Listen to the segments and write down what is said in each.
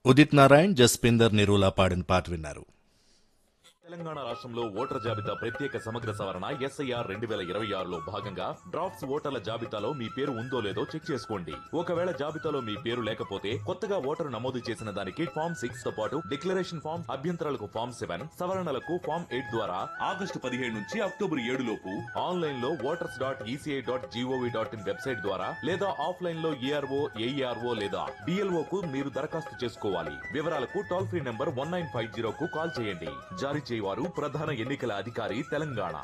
ఉదిత్ నారాయణ్ జస్పిందర్ నిరూలా పాడిన పాట విన్నారు తెలంగాణ రాష్ట్రంలో ఓటర్ జాబితా ప్రత్యేక సమగ్ర సవరణ ఎస్ఐఆర్ రెండు వేల ఇరవై ఆరులో భాగంగా డ్రాఫ్ట్స్ ఓటర్ల జాబితాలో మీ పేరు ఉందో లేదో చెక్ చేసుకోండి ఒకవేళ జాబితాలో మీ పేరు లేకపోతే కొత్తగా ఓటరు నమోదు చేసిన దానికి ఫామ్ సిక్స్ తో పాటు డిక్లరేషన్ ఫామ్ అభ్యంతరాలకు ఫామ్ సెవెన్ సవరణలకు ఫామ్ ఎయిట్ ద్వారా ఆగస్టు పదిహేడు నుంచి అక్టోబర్ ఏడు లోపు ఆన్లైన్ లో voters dot ECI dot GOV dot in website ద్వారా లేదా ఆఫ్లైన్ లో ఏఆర్ఓ ఏఈఆర్ఓ లేదా బిఎల్ఓ కు మీరు దరఖాస్తు చేసుకోవాలి వివరాలకు toll free number one nine five zero కు కాల్ చేయండి జారీ చేయవారు ప్రధాన ఎన్నికల అధికారి తెలంగాణ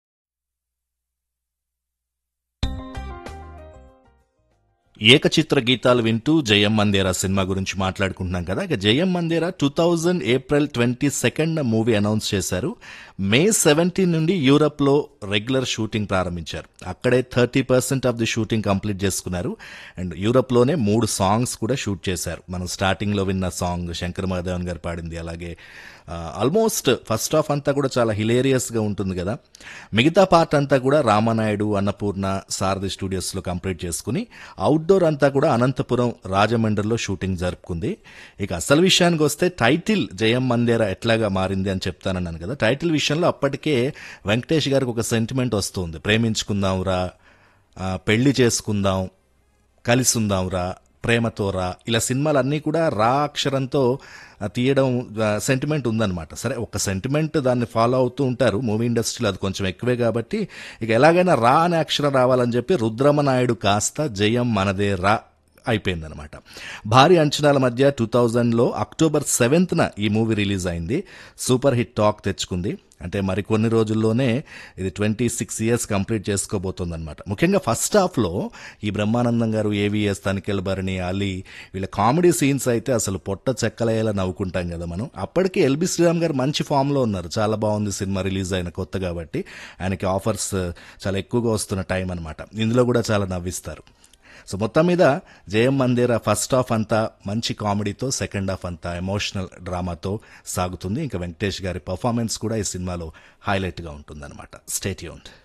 ఏకచిత్ర గీతాలు వింటూ జయం మందేరా సినిమా గురించి మాట్లాడుకుంటున్నాం కదా ఇక Jayam Manadera two thousand April twenty second movie announce చేశారు మే సెవెంటీన్ నుండి యూరప్లో రెగ్యులర్ షూటింగ్ ప్రారంభించారు అక్కడే thirty percent of the shooting complete చేసుకున్నారు అండ్ యూరప్లోనే మూడు సాంగ్స్ కూడా షూట్ చేశారు మనం స్టార్టింగ్లో విన్న సాంగ్ శంకర్ మహాదేవన్ గారు పాడింది అలాగే ఆల్మోస్ట్ ఫస్ట్ హాఫ్ అంతా కూడా చాలా హిలేరియస్గా ఉంటుంది కదా మిగతా పార్ట్ అంతా కూడా రామానాయుడు అన్నపూర్ణ సారథి స్టూడియోస్లో కంప్లీట్ చేసుకుని అవుట్డోర్ అంతా కూడా అనంతపురం రాజమండ్రిలో షూటింగ్ జరుపుకుంది ఇక అసలు విషయానికి వస్తే టైటిల్ జయం మందేరా ఎట్లాగా మారింది అని చెప్తానన్నాను కదా టైటిల్ విషయంలో అప్పటికే వెంకటేష్ గారికి ఒక సెంటిమెంట్ వస్తుంది ప్రేమించుకుందాంరా ఆ, పెళ్లి చేసుకుందాం కలిసి ఉందాంరా ప్రేమతోరా ఇలా సినిమాలన్నీ కూడా రా అక్షరంతో ఆ, తీయడం సెంటిమెంట్ ఉందన్నమాట సరే ఒక సెంటిమెంట్ దాన్ని ఫాలో అవుతూ ఉంటారు మూవీ ఇండస్ట్రీలో అది కొంచెం ఎక్కువే కాబట్టి ఇక ఎలాగైనా రా అనే అక్షరం రావాలని చెప్పి రుద్రమనాయుడు కాస్త జయం మనదే రా అయిపోయిందనమాట భారీ అంచనాల మధ్య టూ థౌజండ్లో అక్టోబర్ సెవెంత్న ఈ మూవీ రిలీజ్ అయింది సూపర్ హిట్ టాక్ తెచ్చుకుంది అంటే మరికొన్ని రోజుల్లోనే ఇది ట్వంటీ సిక్స్ ఇయర్స్ కంప్లీట్ చేసుకోబోతోందన్నమాట ముఖ్యంగా ఫస్ట్ హాఫ్లో ఈ బ్రహ్మానందం గారు ఏవిఎస్ తనికెల్ భరణి అలీ వీళ్ళ కామెడీ సీన్స్ అయితే అసలు పొట్ట చెక్కలయ్యేలా నవ్వుకుంటాం కదా మనం అప్పటికే ఎల్బి శ్రీరామ్ గారు మంచి ఫామ్లో ఉన్నారు చాలా బాగుంది సినిమా రిలీజ్ అయిన కొత్త కాబట్టి ఆయనకి ఆఫర్స్ చాలా ఎక్కువగా వస్తున్న టైం అనమాట ఇందులో కూడా చాలా నవ్విస్తారు సో మొత్తం మీద జయం మందిర ఫస్ట్ హాఫ్ అంతా మంచి కామెడీతో సెకండ్ హాఫ్ అంతా ఎమోషనల్ డ్రామాతో సాగుతుంది ఇంకా వెంకటేష్ గారి పర్ఫార్మెన్స్ కూడా ఈ సినిమాలో హైలైట్గా ఉంటుందన్నమాట స్టేట్ యూన్డ్